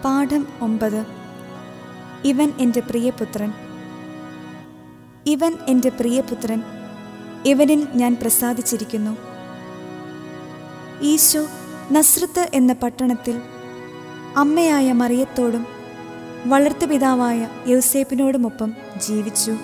പാഠം ഒമ്പത് ഇവൻ എൻ്റെ പ്രിയപുത്രൻ ഇവൻ എൻ്റെ പ്രിയപുത്രൻ ഇവനിൽ ഞാൻ പ്രസാദിച്ചിരിക്കുന്നു ഈശോ നസ്രത്ത് എന്ന പട്ടണത്തിൽ അമ്മയായ മറിയത്തോടും വളർത്തുപിതാവായ യൗസേപ്പിനോടുമൊപ്പം ജീവിച്ചു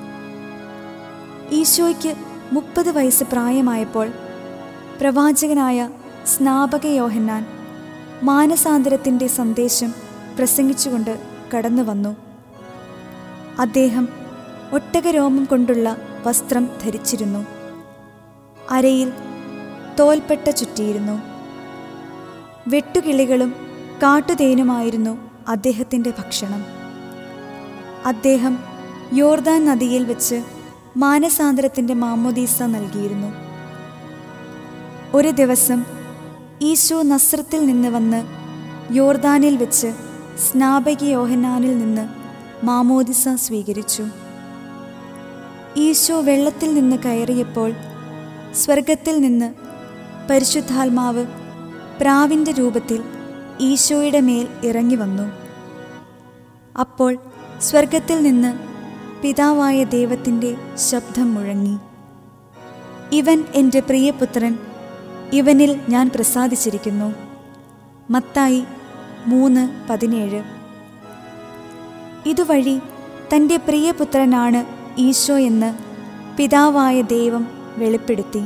ഈശോയ്ക്ക് മുപ്പത് വയസ്സ് പ്രായമായപ്പോൾ പ്രവാചകനായ സ്നാപക യോഹന്നാൻ മാനസാന്തരത്തിൻ്റെ സന്ദേശം പ്രസംഗിച്ചുകൊണ്ട് കടന്നു വന്നു അദ്ദേഹം ഒട്ടകരോമം കൊണ്ടുള്ള വസ്ത്രം ധരിച്ചിരുന്നു അരയിൽ തോൽപ്പെട്ട ചുറ്റിയിരുന്നു വെട്ടുകിളികളും കാട്ടുതേനുമായിരുന്നു അദ്ദേഹത്തിൻ്റെ ഭക്ഷണം അദ്ദേഹം യോർദാൻ നദിയിൽ വെച്ച് മാനസാന്തരത്തിൻ്റെ മാമോദീസ നൽകിയിരുന്നു ഒരു ദിവസം ഈശോ നസ്രത്തിൽ നിന്ന് വന്ന് യോർദാനിൽ വെച്ച് സ്നാപക യോഹന്നാനിൽ നിന്ന് മാമോദിസ സ്വീകരിച്ചു ഈശോ വെള്ളത്തിൽ നിന്ന് കയറിയപ്പോൾ സ്വർഗത്തിൽ നിന്ന് പരിശുദ്ധാത്മാവ് പ്രാവിൻ്റെ രൂപത്തിൽ ഈശോയുടെ മേൽ ഇറങ്ങി വന്നു അപ്പോൾ സ്വർഗത്തിൽ നിന്ന് പിതാവായ ദൈവത്തിൻ്റെ ശബ്ദം മുഴങ്ങി ഇവൻ എൻ്റെ പ്രിയപുത്രൻ ഇവനിൽ ഞാൻ പ്രസാദിച്ചിരിക്കുന്നു മത്തായി മൂന്ന് പതിനേഴ് ഇതുവഴി തൻ്റെ പ്രിയപുത്രനാണ് ഈശോ എന്ന് പിതാവായ ദൈവം വെളിപ്പെടുത്തി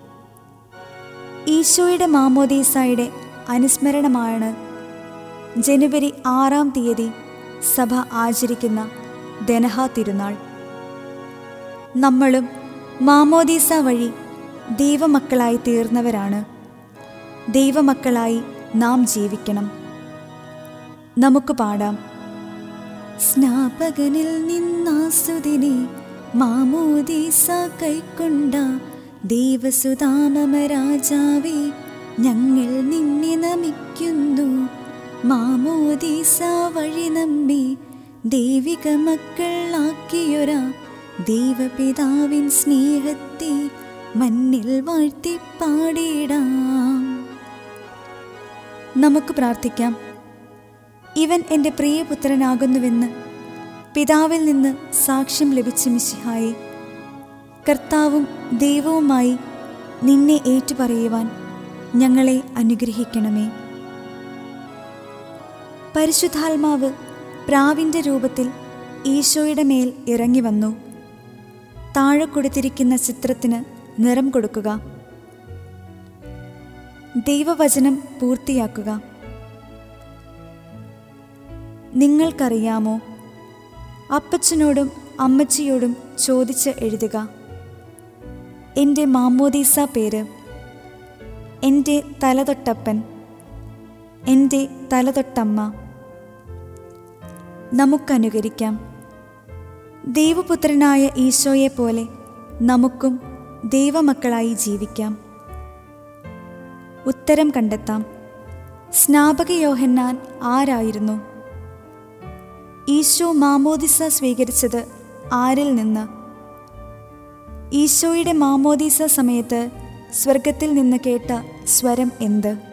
ഈശോയുടെ മാമോദീസായുടെ അനുസ്മരണമാണ് ജനുവരി ആറാം തീയതി സഭ ആചരിക്കുന്ന ദനഹ തിരുനാൾ നമ്മളും മാമോദീസ വഴി ദൈവമക്കളായി തീർന്നവരാണ് ദൈവമക്കളായി നാം ജീവിക്കണം നമുക്ക് പാടാം സ്നാപകനിൽ നിന്നാസുദിനെ മാമോദീസ കൈക്കൊണ്ട ദേവസുതാമരാജാവേ ഞങ്ങൾ നിന്നെ നമിക്കുന്നു മാമോദീസ വഴി നമ്മെ ദൈവിക മക്കളാക്കിയൊരാ ദൈവപിതാവിൻ സ്നേഹത്തെ മണ്ണിൽ വാഴ്ത്തി പാടിടാം നമുക്ക് പ്രാർത്ഥിക്കാം ഇവൻ എൻ്റെ പ്രിയപുത്രനാകുന്നുവെന്ന് പിതാവിൽ നിന്ന് സാക്ഷ്യം ലഭിച്ച മിശിഹായി കർത്താവും ദൈവവുമായി നിന്നെ ഏറ്റുപറയുവാൻ ഞങ്ങളെ അനുഗ്രഹിക്കണമേ പരിശുദ്ധാത്മാവ് പ്രാവിൻ്റെ രൂപത്തിൽ ഈശോയുടെ മേൽ ഇറങ്ങി വന്നു താഴെ കൊടുത്തിരിക്കുന്ന ചിത്രത്തിന് നിറം കൊടുക്കുക ദൈവവചനം പൂർത്തിയാക്കുക നിങ്ങൾക്കറിയാമോ അപ്പച്ചനോടും അമ്മച്ചിയോടും ചോദിച്ച് എഴുതുക എൻ്റെ മാമോദീസ പേര് എൻ്റെ തലതൊട്ടപ്പൻ എൻ്റെ തലതൊട്ടമ്മ നമുക്കനുകരിക്കാം ദൈവപുത്രനായ ഈശോയെ പോലെ നമുക്കും ദൈവമക്കളായി ജീവിക്കാം ഉത്തരം കണ്ടെത്താം സ്നാപക യോഹന്നാൻ ആരായിരുന്നു ഈശോ മാമോദിസ സ്വീകരിച്ചത് ആരിൽ നിന്ന് ഈശോയുടെ മാമോദീസ സമയത്ത് സ്വർഗത്തിൽ നിന്ന് കേട്ട സ്വരം എന്ത്